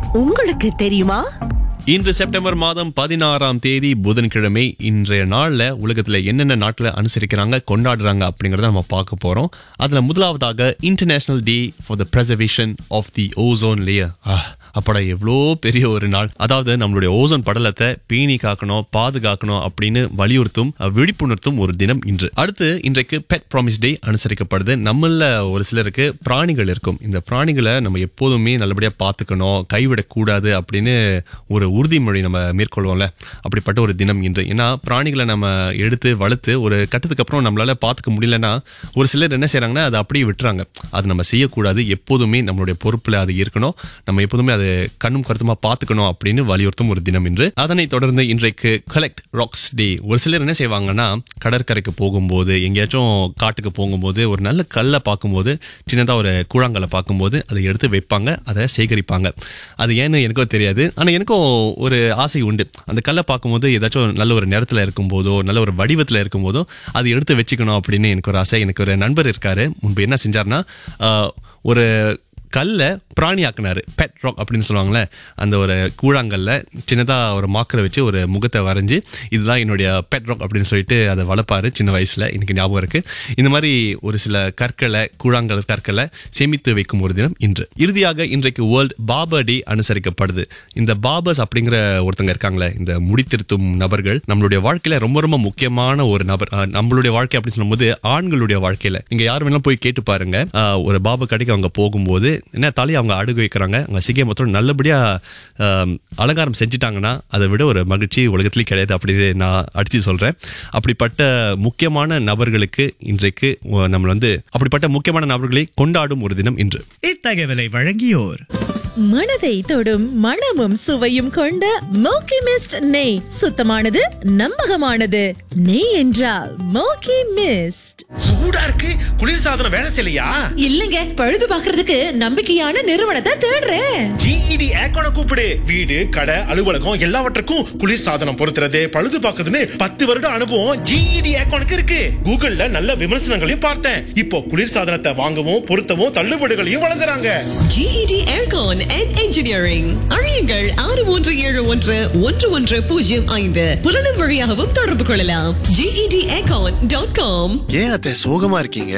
உங்களுக்கு தெரியுமா இன்று செப்டம்பர் மாதம் பதினாறாம் தேதி புதன்கிழமை இன்றைய நாள்ல உலகத்துல என்னென்ன நாட்டுல அனுசரிக்கிறாங்க கொண்டாடுறாங்க அப்படிங்கறத நம்ம பார்க்க போறோம் அதுல முதலாவதாக international day for the preservation of the ozone layer அப்படா எவ்வளோ பெரிய ஒரு நாள் அதாவது நம்மளுடைய ஓசோன் படலத்தை பேணி காக்கணும் பாதுகாக்கணும் அப்படின்னு வலியுறுத்தும் அஹ், விழிப்புணர்த்தும் ஒரு தினம் இன்று அடுத்து இன்றைக்கு பெட் ப்ராமிஸ் டே அனுசரிக்கப்படுது நம்மள ஒரு சிலருக்கு பிராணிகள் இருக்கும் இந்த பிராணிகளை நம்ம எப்போதுமே நல்லபடியா பார்த்துக்கணும் கைவிடக்கூடாது அப்படின்னு ஒரு உறுதிமொழி நம்ம மேற்கொள்வோம்ல அப்படிப்பட்ட ஒரு தினம் இன்று ஏன்னா பிராணிகளை நம்ம எடுத்து வளர்த்து ஒரு கட்டத்துக்கு அப்புறம் நம்மளால பார்த்துக்க முடியலன்னா ஒரு சிலர் என்ன செய்றாங்கன்னா அதை அப்படியே விட்டுறாங்க அது நம்ம செய்யக்கூடாது எப்போதுமே நம்மளுடைய பொறுப்புல அது இருக்கணும் நம்ம எப்போதுமே அதை கண்ணும் கருத்துமா பார்த்துக்கணும் அப்படின்னு வலியுறுத்தும் ஒரு தினம் இன்று அதனைத் தொடர்ந்து இன்றைக்கு கலெக்ட் ராக்ஸ் டே ஒரு சிலர் என்ன செய்வாங்கன்னா கடற்கரைக்கு போகும்போது எங்கேயாச்சும் காட்டுக்கு போகும்போது ஒரு நல்ல கல்லை பார்க்கும்போது சின்னதா ஒரு கூழாங்கல்லை பார்க்கும்போது அதை எடுத்து வைப்பாங்க அதை சேகரிப்பாங்க அது ஏன்னு எனக்கும் தெரியாது ஆனா எனக்கும் ஒரு ஆசை உண்டு அந்த கல்லை பார்க்கும்போது ஏதாச்சும் நல்ல ஒரு நேரத்துல இருக்கும்போதோ நல்ல ஒரு வடிவத்துல இருக்கும்போதோ அதை எடுத்து வச்சுக்கணும் அப்படின்னு எனக்கு ஒரு ஆசை எனக்கு ஒரு நண்பர் இருக்காரு முன்பு என்ன செஞ்சாருன்னா ஆஹ், ஒரு கல்லை பிராணி ஆக்குனாரு பெட் ராக் அப்படின்னு சொல்லுவாங்கல்ல அந்த ஒரு கூழாங்கல்ல சின்னதா ஒரு மாக்கரை வச்சு ஒரு முகத்தை வரைஞ்சு இதுதான் என்னுடைய பெட் ராக் அப்படின்னு சொல்லிட்டு அதை வளர்ப்பாரு சின்ன வயசுல எனக்கு ஞாபகம் இருக்கு இந்த மாதிரி ஒரு சில கற்களை கூழாங்கல் கற்களை சேமித்து வைக்கும் ஒரு தினம் இன்று இறுதியாக இன்றைக்கு வேர்ல்ட் பாபர் டே அனுசரிக்கப்படுது இந்த பாபர்ஸ் அப்படிங்கிற ஒருத்தங்க இருக்காங்களே இந்த முடித்திருத்தும் நபர்கள் நம்மளுடைய வாழ்க்கையில ரொம்ப ரொம்ப முக்கியமான ஒரு நபர் அஹ், நம்மளுடைய வாழ்க்கை அப்படின்னு சொல்லும்போது ஆண்களுடைய வாழ்க்கையில நீங்க யார் வேணாலும் போய் கேட்டு பாருங்க அஹ், ஒரு பாபா கடைக்கு அவங்க போகும்போது என்ன தலையை அவங்க அடுகு வைக்கிறாங்க அவங்க சிகை மொத்தம் நல்லபடியா அஹ், அலங்காரம் செஞ்சுட்டாங்கன்னா அதை விட ஒரு மகிழ்ச்சி உலகத்திலேயே கிடையாது அப்படின்னு நான் அடிச்சு சொல்றேன் அப்படிப்பட்ட முக்கியமான நபர்களுக்கு இன்றைக்கு அஹ், நம்ம வந்து அப்படிப்பட்ட முக்கியமான நபர்களை கொண்டாடும் ஒரு தினம் இன்று இத்தகவலை வழங்கியோர் மனதை தொடும் மணமும் சுவையும் கொண்ட மோக்கி மிஸ்ட் நெய் சுத்தமானது நம்பகமானது நெய் என்றால் மோக்கி மிஸ்ட் சூடா இருக்கு குளிர்சாதனம் வேலை செய்யலையா இல்லங்க பழுது பாக்குறதுக்கு நம்பிக்கையான நிறுவனத்தை தேடுறேன் ஜிஇடி ஏக்கோன கூப்பிடு வீடு கடை அலுவலகம் எல்லாவற்றுக்கும் குளிர்சாதனம் பொருத்துறது பழுது பார்க்கறதுன்னு பத்து வருட அனுபவம் ஜிஇடி ஏக்கோனுக்கு இருக்கு கூகுள்ல நல்ல விமர்சனங்களையும் பார்த்தேன் இப்போ குளிர்சாதனத்தை வாங்கவும் பொருத்தவும் தள்ளுபடிகளையும் வழங்குறாங்க GED Aircon and Engineering அறியுங்கள் ஆறு ஒன்று ஏழு ஒன்று ஒன்று ஒன்று பூஜ்ஜியம் ஐந்து புலனும் வழியாகவும் தொடர்பு கொள்ளலாம் GED Aircon டாட் காம் ஏன் அத்தை சோகமா இருக்கீங்க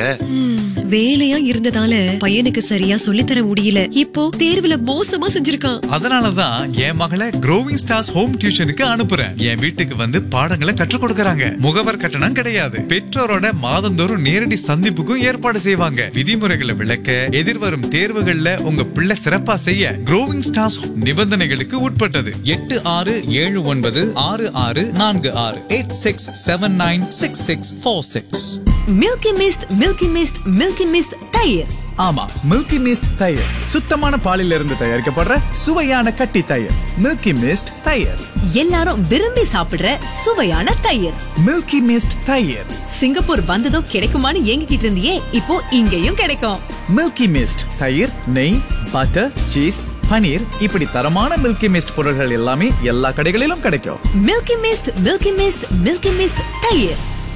வேலையா இருந்ததால பையனுக்கு சரியா சொல்லித்தர முடியல இப்போ தேர்வுல மோசமா செஞ்சிருக்கான் அதனாலதான் என் மகளை க்ரோவிங் ஸ்டார்ஸ் ஹோம் டியூஷனுக்கு அனுப்புறேன் என் வீட்டுக்கு வந்து பாடங்களை கற்றுக் கொடுக்கறாங்க முகவர் கட்டணம் கிடையாது பெற்றோரோட மாதந்தோறும் நேரடி சந்திப்புக்கும் ஏற்பாடு செய்வாங்க விதிமுறைகளை விளக்க எதிர்வரும் தேர்வுகள்ல உங்க பிள்ளை சிறப்பா செய்ய க்ரோவிங் ஸ்டார்ஸ் நிபந்தனைகளுக்கு உட்பட்டது எட்டு ஆறு ஏழு ஒன்பது ஆறு ஆறு நான்கு ஆறு eight six seven nine six six four six milky mist milky mist milky mist தயிர் ஆமா மில்கி மிஸ்ட் தயிர் சுத்தமான பாலில் இருந்து தயாரிக்கப்படுற சுவையான கட்டி தயிர் மில்கி மிஸ்ட் தயிர் எல்லாரும் விரும்பி சாப்பிடுற சுவையான தயிர் மில்கி மிஸ்ட் தயிர் சிங்கப்பூர் வந்ததும் கிடைக்குமான்னு ஏங்கிக்கிட்டு இருந்தியே இப்போ இங்கேயும் கிடைக்கும் மில்கி மிஸ்ட் தயிர் நெய் பட்டர் சீஸ் பனீர் இப்படி தரமான மில்கி மிஸ்ட் பொருட்கள் எல்லாமே எல்லா கடைகளிலும் கிடைக்கும் milky mist milky mist milky mist தயிர்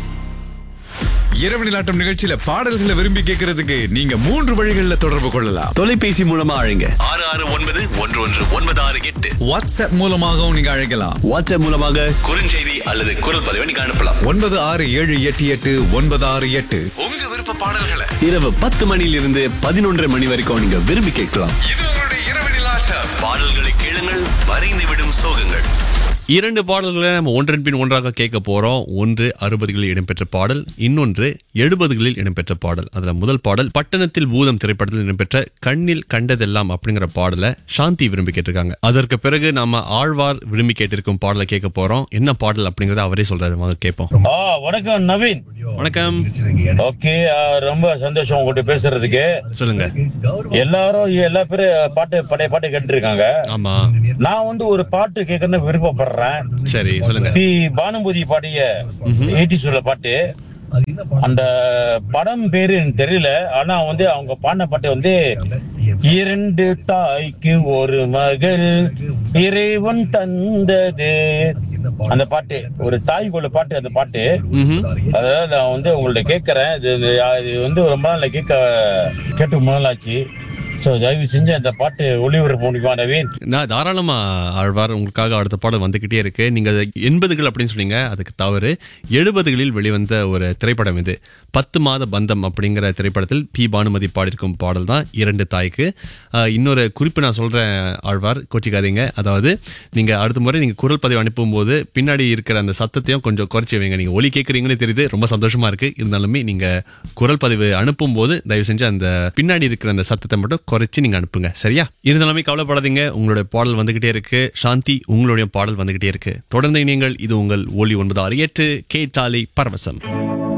இரவு நிலாட்டம் நிகழ்ச்சியில பாடல்களை விரும்பி கேட்கறதுக்கு நீங்க மூன்று வழிகளில் தொடர்பு கொள்ளலாம் தொலைபேசி மூலமா அழைங்க ஆறு ஆறு ஒன்பது ஒன்று ஒன்று ஒன்பது ஆறு எட்டு வாட்ஸ்அப் மூலமாகவும் நீங்க அழைக்கலாம் வாட்ஸ்அப் மூலமாக குறுஞ்செய்தி அல்லது குரல் பதிவை நீங்க அனுப்பலாம் ஒன்பது ஆறு ஏழு எட்டு எட்டு ஒன்பது ஆறு எட்டு உங்க விருப்ப பாடல்களை இரவு பத்து மணியிலிருந்து பதினொன்றரை மணி வரைக்கும் நீங்க விரும்பி கேட்கலாம் இது உங்களுடைய இரவு நிலாட்டம் பாடல்களை கேளுங்கள் வரைந்து விடும் சோகங்கள் இரண்டு பாடல்களை நம்ம ஒன்றன் பின் ஒன்றாக கேட்க போறோம் ஒன்று அறுபதுகளில் இடம்பெற்ற பாடல் இன்னொன்று எழுபதுகளில் இடம்பெற்ற பாடல் அதுல முதல் பாடல் பட்டணத்தில் பூதம் திரைப்படத்தில் இடம்பெற்ற கண்ணில் கண்டதெல்லாம் அப்படிங்கிற பாடலை சாந்தி விரும்பி கேட்டிருக்காங்க அதற்கு பிறகு நாம ஆழ்வார் விரும்பி கேட்டிருக்கும் பாடலை கேட்க போறோம் என்ன பாடல் அப்படிங்கறத அவரே சொல்றாரு வாங்க கேட்போம் ஆ வணக்கம் நவீன் வணக்கம் ஓகே ரொம்ப சந்தோஷம் உங்ககிட்ட பேசுறதுக்கு சொல்லுங்க எல்லாரும் எல்லா பேரும் பாட்டு பழைய பாட்டு கேட்டு இருக்காங்க ஆமா நான் வந்து ஒரு பாட்டு கேட்கறதுன்னு விருப்பப்படுறேன் சரி சொல்லுங்க பி பானுபதி பாடிய எயிட்டி சொல்ல பாட்டு அந்த படம் பேரு எனக்கு தெரியல ஆனா வந்து அவங்க பாடின பாட்டு வந்து இரண்டு தாய்க்கு ஒரு மகள் இறைவன் தந்தது அந்த பாட்டு ஒரு தாய்க்குள்ள பாட்டு அந்த பாட்டு ம்ஹும். அதாவது நான் வந்து உங்கள்ட்ட கேட்கறேன் இது இது இது வந்து ரொம்ப நாள் கேட்க கேட்டு ரொம்ப நாள் ஆச்சு சோ தயவு செஞ்சு அந்த பாட்டு ஒளிபரப்ப முடியுமா நவீன் நான் தாராளமா ஆழ்வார் உங்களுக்காக அடுத்த பாடல் வந்துகிட்டே இருக்கு நீங்க எண்பதுகள் அப்படின்னு சொன்னீங்க அதுக்கு தவறு எழுபதுகளில் வெளிவந்த ஒரு திரைப்படம் இது பத்து மாத பந்தம் அப்படிங்கிற திரைப்படத்தில் பி பானுமதி பாடியிருக்கும் பாடல் தான் இரண்டு தாய்க்கு ஆஹ், இன்னொரு குறிப்பு நான் சொல்றேன் ஆழ்வார் கோச்சிக்காதீங்க அதாவது நீங்க அடுத்த முறை நீங்க குரல் பதிவு அனுப்பும்போது பின்னாடி இருக்கிற அந்த சத்தத்தையும் கொஞ்சம் குறைச்சி வைங்க நீங்க ஒலி கேட்குறீங்கன்னு தெரியுது ரொம்ப சந்தோஷமா இருக்கு இருந்தாலுமே நீங்க குரல் பதிவு அனுப்பும்போது தயவு செஞ்சு அந்த பின்னாடி இருக்கிற அந்த சத்தத்தை மட்டும் குறைச்சி நீங்க அனுப்புங்க சரியா இருந்தாலுமே கவலைப்படாதீங்க உங்களுடைய பாடல் வந்துகிட்டே இருக்கு சாந்தி உங்களுடைய பாடல் வந்துகிட்டே இருக்கு தொடர்ந்து நீங்கள் இது உங்கள் ஒலி ஒன்பது ஆறு எட்டு கேட்டாலை பரவசம்